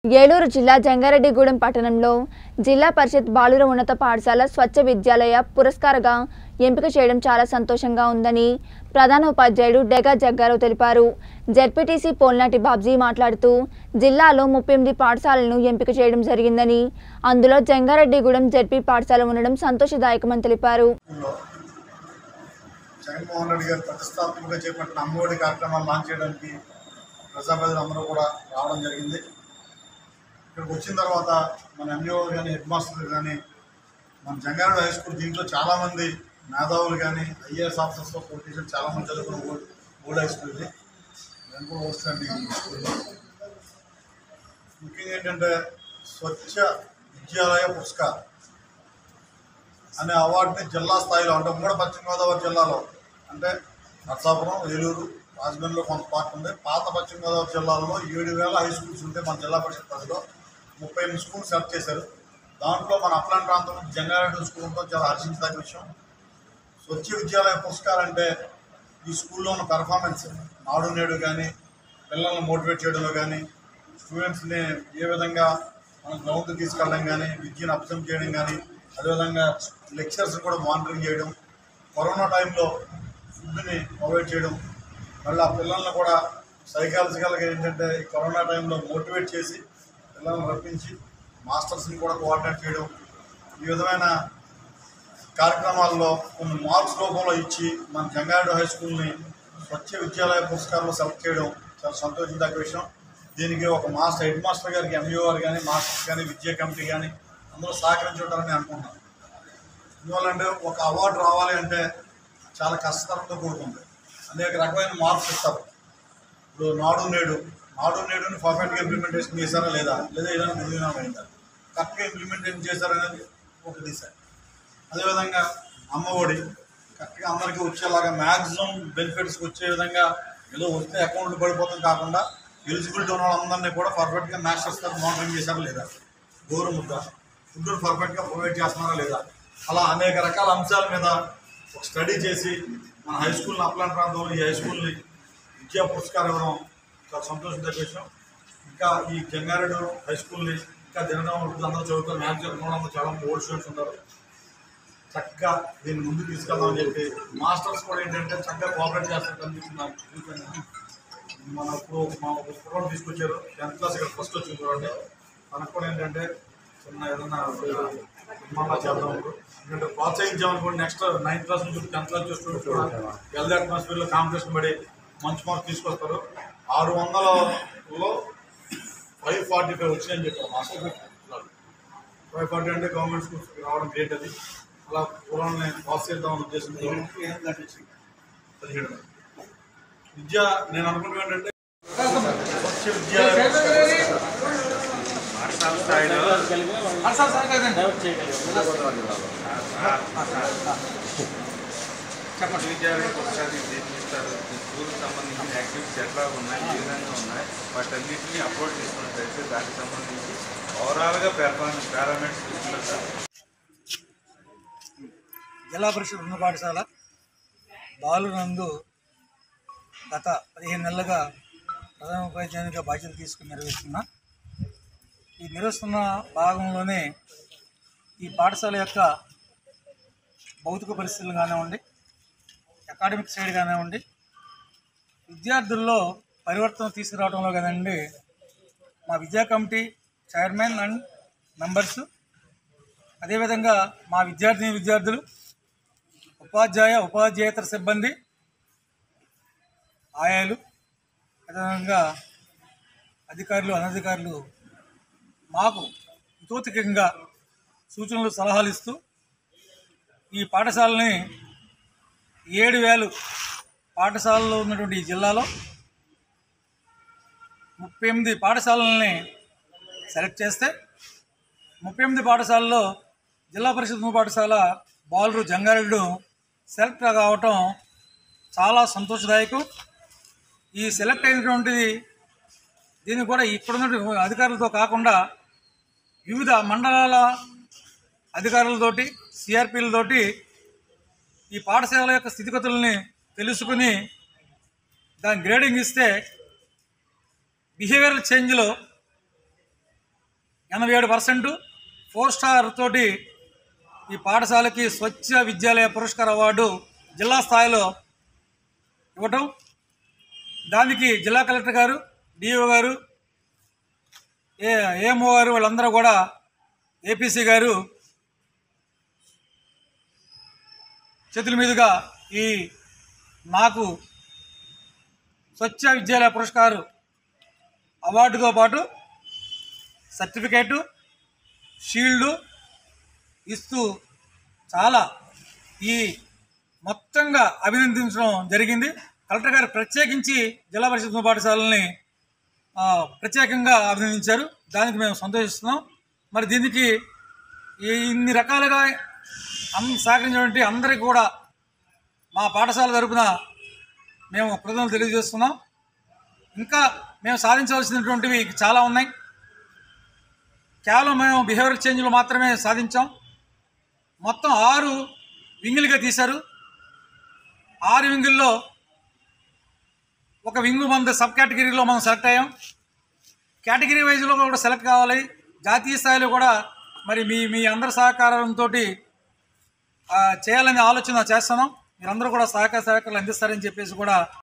ఏలూరు జిల్లా జంగారెడ్డిగూడెం పట్టణంలో జిల్లా పరిషత్ బాలుర ఉన్నత పాఠశాల స్వచ్ఛ విద్యాలయ పురస్కారగా ఎంపిక చేయడం చాలా సంతోషంగా ఉందని ప్రధాన ఉపాధ్యాయుడు డెగా జగ్గారావు తెలిపారు జెడ్పీటీసీ పోల్నాటి బాబ్జీ మాట్లాడుతూ జిల్లాలో ముప్పై ఎనిమిది పాఠశాలలను ఎంపిక చేయడం జరిగిందని అందులో జంగారెడ్డిగూడెం జెడ్పీ పాఠశాల ఉండడం సంతోషదాయకమని తెలిపారు స్కూల్లో జగన్మోహన్ రెడ్డి గారు ప్రతిష్టాత్మకంగా చేపట్టిన అమ్మఒడి కార్యక్రమాలు లాంచ్ చేయడానికి ప్రజాప్రతినిధులు అందరూ కూడా రావడం జరిగింది ఇక్కడికి వచ్చిన తర్వాత మన ఎంఈఓ కానీ హెడ్ మాస్టర్లు కానీ మన జంగారెడ్డి హై స్కూల్ దీంట్లో చాలామంది మేధావులు కానీ ఐఏఎస్ ఆఫీసర్స్తో పొలిటీషియన్ చాలామంది చదువుకున్న ఓల్డ్ ఓల్డ్ హై స్కూల్ ఇది నేను కూడా వస్తాను ఈ స్కూల్లో ముఖ్యంగా ఏంటంటే స్వచ్ఛ విద్యాలయ పురస్కార్ అనే అవార్డుని జిల్లా స్థాయిలో అంటే ఉమ్మడి పశ్చిమ గోదావరి జిల్లాలో అంటే నర్సాపురం ఏలూరు రాజమండ్రిలో కొంత పార్ట్ ఉంది పాత పశ్చిమ గోదావరి జిల్లాలో ఏడు వేల హై స్కూల్స్ ఉంటే మన జిల్లా పరిషత్ పరిధిలో ముప్పై ఎనిమిది స్కూల్స్ సెలెక్ట్ చేశారు దాంట్లో మన అప్లాంటి ప్రాంతం జంగారెడ్డి స్కూల్ ఉండడం చాలా హర్షించదగ్గ విషయం స్వచ్ఛ విద్యాలయ పురస్కారం అంటే ఈ స్కూల్లో ఉన్న పెర్ఫార్మెన్స్ నాడు నేడు కానీ పిల్లల్ని మోటివేట్ చేయడంలో కానీ స్టూడెంట్స్ని ఏ విధంగా మనం గ్రౌండ్కి తీసుకెళ్ళడం కానీ విద్యను అబ్జర్వ్ చేయడం కానీ అదేవిధంగా లెక్చర్స్ని కూడా మానిటరింగ్ చేయడం కరోనా టైంలో ఫుడ్ని ప్రొవైడ్ చేయడం మళ్ళీ ఆ పిల్లల్ని కూడా సైకాలజికల్గా ఏంటంటే ఈ కరోనా టైంలో మోటివేట్ చేసి పిల్లల్ని రప్పించి మాస్టర్స్ని కూడా కోఆర్డినేట్ చేయడం ఈ విధమైన కార్యక్రమాల్లో కొన్ని మార్క్స్ రూపంలో ఇచ్చి మన జంగారెడ్డి హై స్కూల్ని స్వచ్ఛ విద్యాలయ పురస్కారంలో సెలెక్ట్ చేయడం చాలా సంతోషించదగ్గ విషయం దీనికి ఒక మాస్టర్ హెడ్ మాస్టర్ గారికి ఎంఈఓ గారు కానీ మాస్టర్స్ కానీ విద్యా కమిటీ కానీ అందరూ సహకరించుంటారని అనుకుంటున్నాను ఎందువల్లంటే ఒక అవార్డు రావాలి అంటే చాలా కష్టతరంతో కూడుకుంది అనేక రకమైన మార్క్స్ ఇస్తారు ఇప్పుడు నాడు నేడు నాడు నేడుని పర్ఫెక్ట్గా ఇంప్లిమెంటేషన్ చేశారా లేదా లేదా ఏదైనా నిర్వీణం అయిందా కరెక్ట్గా ఇంప్లిమెంటేషన్ చేశారనేది ఒక దిశ అదేవిధంగా అమ్మఒడి కరెక్ట్గా అందరికీ వచ్చేలాగా మ్యాక్సిమం బెనిఫిట్స్కి వచ్చే విధంగా ఏదో వస్తే అకౌంట్లు పడిపోతాం కాకుండా ఎలిజిబిలిటీ ఉన్న వాళ్ళందరినీ కూడా పర్ఫెక్ట్గా మాస్టర్స్ గారు మానిటరింగ్ చేశారా లేదా గౌరవ ముద్ద ఫుడ్ పర్ఫెక్ట్గా ప్రొవైడ్ చేస్తున్నారా లేదా అలా అనేక రకాల అంశాల మీద ఒక స్టడీ చేసి మన హై స్కూల్ని అప్లాంటి ప్రాంతంలో ఈ హై స్కూల్ని విద్యా పురస్కారం ఇవ్వడం చాలా సంతోషించే విషయం ఇంకా ఈ జంగారెడ్డి హై స్కూల్ని ఇంకా దినడం అందరూ చదువుతారు మ్యాథ్స్ చదువుకోవడం చాలా ఓల్డ్ స్టూడెంట్స్ ఉన్నారు చక్కగా దీన్ని ముందుకు తీసుకెళ్దామని చెప్పి మాస్టర్స్ కూడా ఏంటంటే చక్కగా కోఆపరేట్ చేస్తారు నాకు చూసాను మన ఇప్పుడు మా ఒక కుర్రోడు తీసుకొచ్చారు టెన్త్ క్లాస్ ఇక్కడ ఫస్ట్ వచ్చింది చూడండి మనకు కూడా ఏంటంటే చిన్న ఏదైనా నిర్మాణాలు చేద్దాం ఎందుకంటే ప్రోత్సహించామనుకోండి నెక్స్ట్ నైన్త్ క్లాస్ నుంచి టెన్త్ క్లాస్ స్టూడెంట్స్ కూడా హెల్త్ అట్మాస్ఫియర్లో కాంపిటీషన్ పడి మంచి మార్క్స్ తీసుకొస్తారు ఆరు వందలలో ఫైవ్ ఫార్టీ ఫైవ్ వచ్చినాయని చెప్పారు మాస్టర్ ఫైవ్ ఫార్టీ అంటే గవర్నమెంట్ స్కూల్స్ రావడం గ్రేట్ అది అలా కులాన్ని ప్రోత్సహిద్దామని ఉద్దేశంతో పదిహేడు మంది. విద్య నేను అనుకుంటున్నా ఏంటంటే స్వచ్ఛ విద్యాలయ పాఠశాల స్థాయిలో చెప్పండి విద్యాలయ పుస్తకాలు నిర్మిస్తారు స్కూల్కి సంబంధించిన యాక్టివిటీస్ ఎట్లా ఉన్నాయి ఏ విధంగా ఉన్నాయి వాటన్నిటిని అప్లోడ్ చేసుకున్నట్లయితే దానికి సంబంధించి ఓవరాల్గా పెర్ఫార్మెన్స్ పారామీటర్స్ చూసినట్టు జిల్లా పరిషత్ ఉన్నత పాఠశాల బాలునందు గత పదిహేను నెలలుగా ప్రధాన ఉపాధ్యాయునిగా బాధ్యత తీసుకుని నిర్వహిస్తున్నా ఈ నిర్వహిస్తున్న భాగంలోనే ఈ పాఠశాల యొక్క భౌతిక పరిస్థితులు కానివ్వండి అకాడమిక్ సైడ్ కానివ్వండి విద్యార్థుల్లో పరివర్తన తీసుకురావడంలో కదండి మా విద్యా కమిటీ చైర్మన్ అండ్ మెంబర్స్ అదేవిధంగా మా విద్యార్థిని విద్యార్థులు ఉపాధ్యాయ ఉపాధ్యాయేతర సిబ్బంది ఆయాలు అదేవిధంగా అధికారులు అనధికారులు మాకు ఇతోతికంగా సూచనలు సలహాలు ఇస్తూ ఈ పాఠశాలని ఏడు వేలు పాఠశాలలో ఉన్నటువంటి ఈ జిల్లాలో ముప్పై ఎనిమిది పాఠశాలల్ని సెలెక్ట్ చేస్తే ముప్పై ఎనిమిది పాఠశాలలో జిల్లా పరిషత్ ఉన్నత పాఠశాల బాలురు జంగారెడ్డి సెలెక్ట్ కావటం చాలా సంతోషదాయకం ఈ సెలెక్ట్ అయినటువంటిది దీన్ని కూడా ఇక్కడున్న అధికారులతో కాకుండా వివిధ మండలాల అధికారులతోటి సిఆర్పీలతోటి ఈ పాఠశాల యొక్క స్థితిగతుల్ని తెలుసుకుని దాని గ్రేడింగ్ ఇస్తే బిహేవియరల్ చేంజ్లో ఎనభై ఏడు పర్సెంట్ ఫోర్ స్టార్ తోటి ఈ పాఠశాలకి స్వచ్ఛ విద్యాలయ పురస్కార అవార్డు జిల్లా స్థాయిలో ఇవ్వటం దానికి జిల్లా కలెక్టర్ గారు డిఓ గారు ఏ ఏఎంఓ గారు వాళ్ళందరూ కూడా ఏపీసీ గారు చేతుల మీదుగా ఈ నాకు స్వచ్ఛ విద్యాలయ పురస్కారు అవార్డుతో పాటు సర్టిఫికేటు షీల్డు ఇస్తూ చాలా ఈ మొత్తంగా అభినందించడం జరిగింది కలెక్టర్ గారు ప్రత్యేకించి జిల్లా పరిషత్ పాఠశాలని ఆ, ప్రత్యేకంగా అభినందించారు దానికి మేము సంతోషిస్తున్నాం మరి దీనికి ఈ ఇన్ని రకాలుగా అన్ సహకరించినటువంటి అందరికీ కూడా మా పాఠశాల తరపున మేము కృతజ్ఞతలు తెలియజేస్తున్నాం ఇంకా మేము సాధించవలసినటువంటివి చాలా ఉన్నాయి కేవలం మేము బిహేవియర్ చేంజ్లు మాత్రమే సాధించాం మొత్తం ఆరు వింగులుగా తీశారు ఆరు వింగుల్లో ఒక వింగు మన సబ్ కేటగిరీలో మనం సెలెక్ట్ అయ్యాం కేటగిరీ వైజ్లో కూడా సెలెక్ట్ కావాలి జాతీయ స్థాయిలో కూడా మరి మీ మీ అందరి సహకారంతో చేయాలనే ఆలోచన చేస్తున్నాం మీరందరూ కూడా సహకార సహకారాలు అందిస్తారని చెప్పేసి కూడా